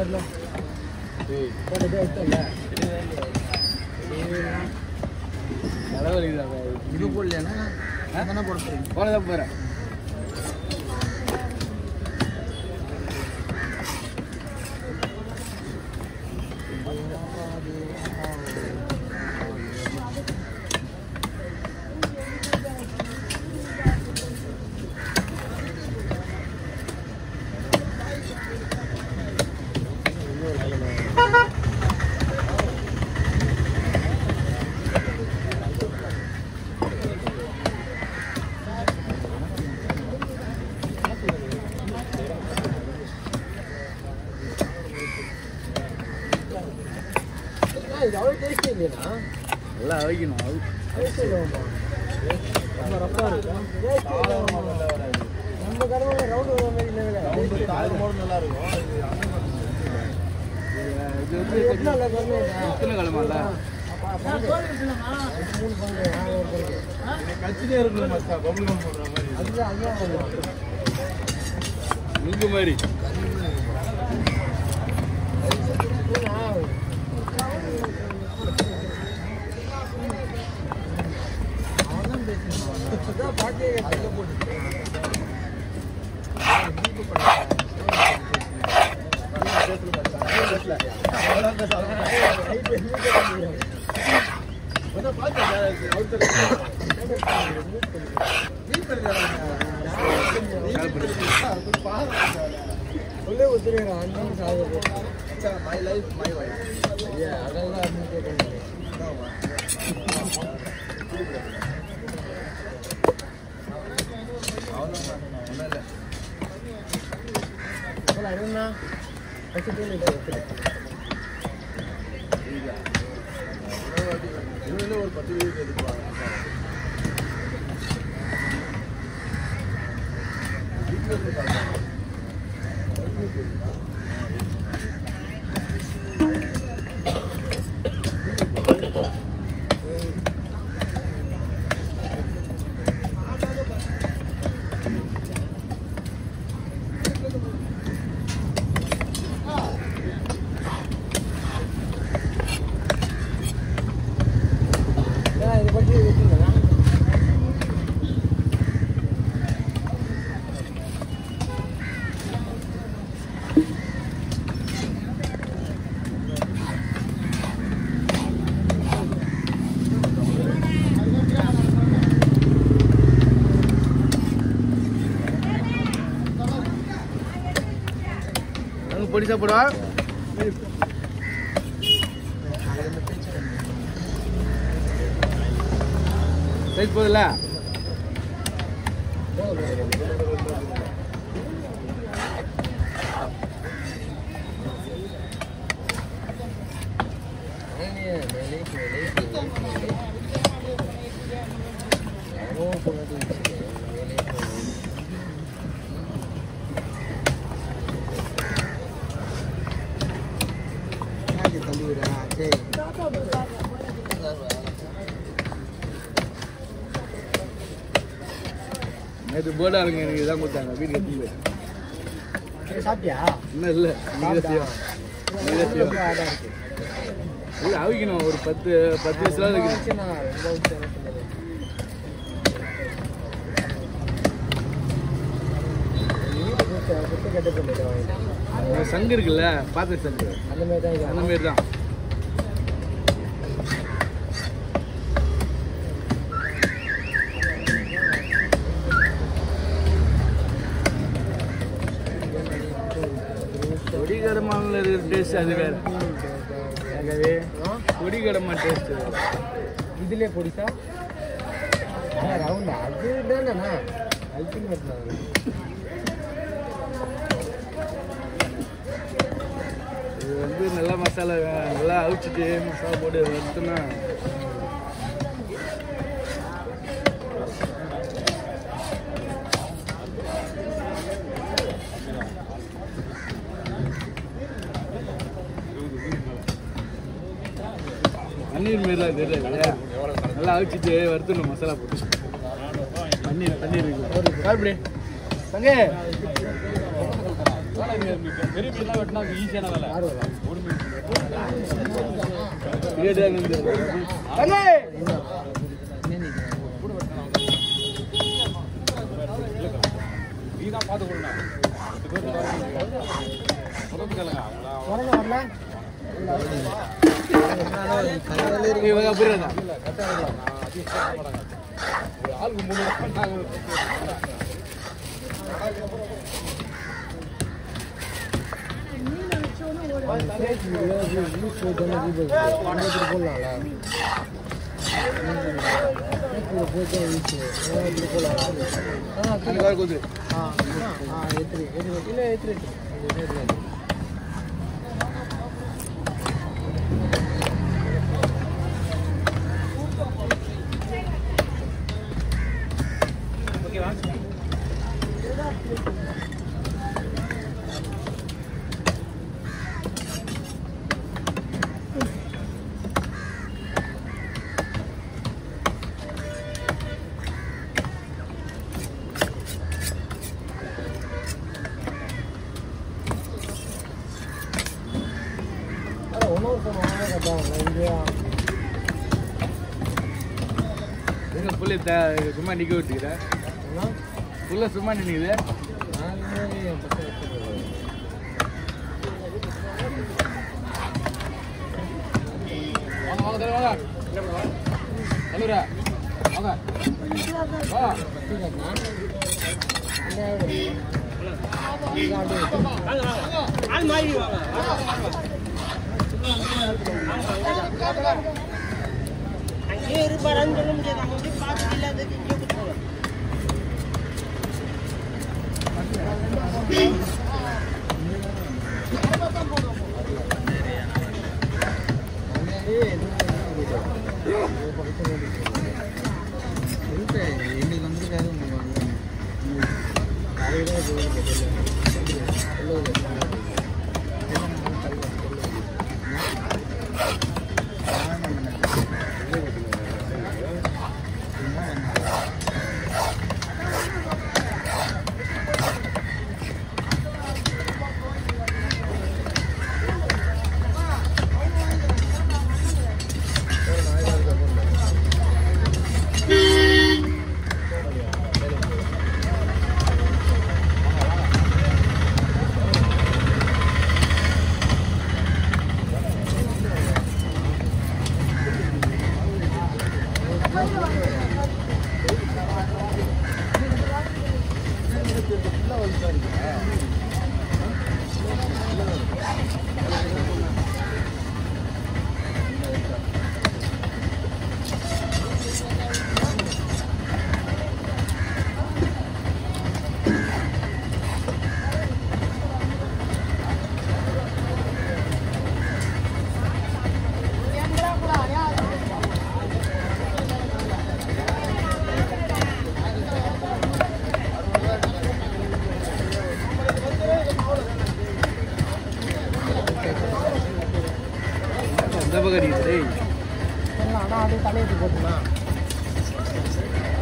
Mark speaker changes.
Speaker 1: இது போடலையாண்ணா என்ன போட போறீங்க
Speaker 2: போனதான் போகிறேன்
Speaker 1: இது அவ்வளோ டேஸ்ட் இல்லையா
Speaker 2: நல்லா அவைக்கணும் அவி
Speaker 1: டேஸ்ட் இல்லைம்மா நம்ம ரப்பா இருக்கு நம்ம கடவுள ரவுண்ட் வர மாதிரி இல்லை நல்லா இருக்கும்
Speaker 2: இது வந்து கொஞ்சம்
Speaker 1: நல்லா கம்மியா
Speaker 2: எத்தனை கிழமால
Speaker 1: மூணு பங்கு நாலு ஒரு பங்கு
Speaker 3: கட்சிலே இருக்கணும் மச்சா பபுள் கம் போடுற மாதிரி
Speaker 1: அதுதான் அதுதான் பண்ணுவோம்
Speaker 2: முங்கு மாதிரி
Speaker 1: உள்ளே ஒத்துருக்கிறேன் அண்ணன் சாகுது
Speaker 3: மை லைஃப் மை வைஃப்
Speaker 1: ஐயா அதெல்லாம் அப்படின்னு கேட்கணும் அவ்வளோ அருணா ஃபஸ்ட்டு தூள் எடுத்து
Speaker 3: இன்னும் ஒரு பத்து வீடு எடுப்பாங்க
Speaker 1: ஏன் இதை பற்றி வச்சுங்களா
Speaker 2: அங்கே பொடி சாப்பிடுவா சைஸ் போதில்ல
Speaker 1: தள்ளி விடுறா சரி
Speaker 2: நேற்று பேர்டா இருங்க எனக்கு இதான் கொடுத்தாங்க வீட்டுக்கு எடுத்துன்னு போய்
Speaker 1: சரி, சாப்பிட்டியா
Speaker 2: இன்னும் இல்லை நீங்கள் செய்யும் நீங்கள் செய்யும்
Speaker 1: ஆடா இருக்கு
Speaker 2: இல்லை அவிக்கணும் ஒரு பத்து பத்து வயசுல
Speaker 1: ரொம்ப
Speaker 2: இருக்குது
Speaker 1: வச்சுண்ணா, ரொம்ப வச்சு என்ன சொல்றது? வீடு குத்து- குத்து கட்டு பண்ணிட்டோம்.
Speaker 2: அந்த சங்கு இருக்குல்ல பாத்திர சங்கு
Speaker 1: அந்த மாதிரி தான் இது.
Speaker 2: அந்த மாரி தான் கொடிகடமானில் இருக்கிற டேஸ்ட் அது வேற ஆகவே
Speaker 1: ஆ?
Speaker 2: கொடிகடமா டேஸ்ட்
Speaker 1: இதுலயே பொடிசா ரவுண்டா அது தானேண்ணா அல்டிமேட்
Speaker 2: இது வந்து நல்லா மசாலா நல்லா அவிச்சிட்டு மசாலா போட்டு வறுத்துனா பன்னீர் மாரிலாம் தெரியல நல்லா அவிச்சிட்டு வறுத்துணும் மசாலா போட்டு பன்னீர் பன்னீர் இருக்கு கால்படி தங்கே பெரிய மீன்லாம் வெட்டினா ஈஸியான வேலை ஒரு மீன் பிரியாடியாக இருந்து நீ தான் பார்த்து கொடுங்க பத்து பேருக்கு முதல் கேளுங்க இவங்க புரியுதா ஆளுக்கு முன்னூறு குதிரை எங்க புள்ளி த- சும்மா நிக்க விட்டுக்கிற புள்ள சும்மா நின்னுக்குது வாங்க வாங்க தர வாங்க நல்லூரா வாங்க வா
Speaker 4: அங்கேயே இருப்பாரான்னு சொல்ல முடியாது அவங்க போய் பார்த்துட்டு இல்லாதது இங்கே கொடுத்துருவோம்
Speaker 2: இந்த பக்கம் அடிக்குது டேய்
Speaker 1: ஆனால் அது தலையிட்டு போட்டுனா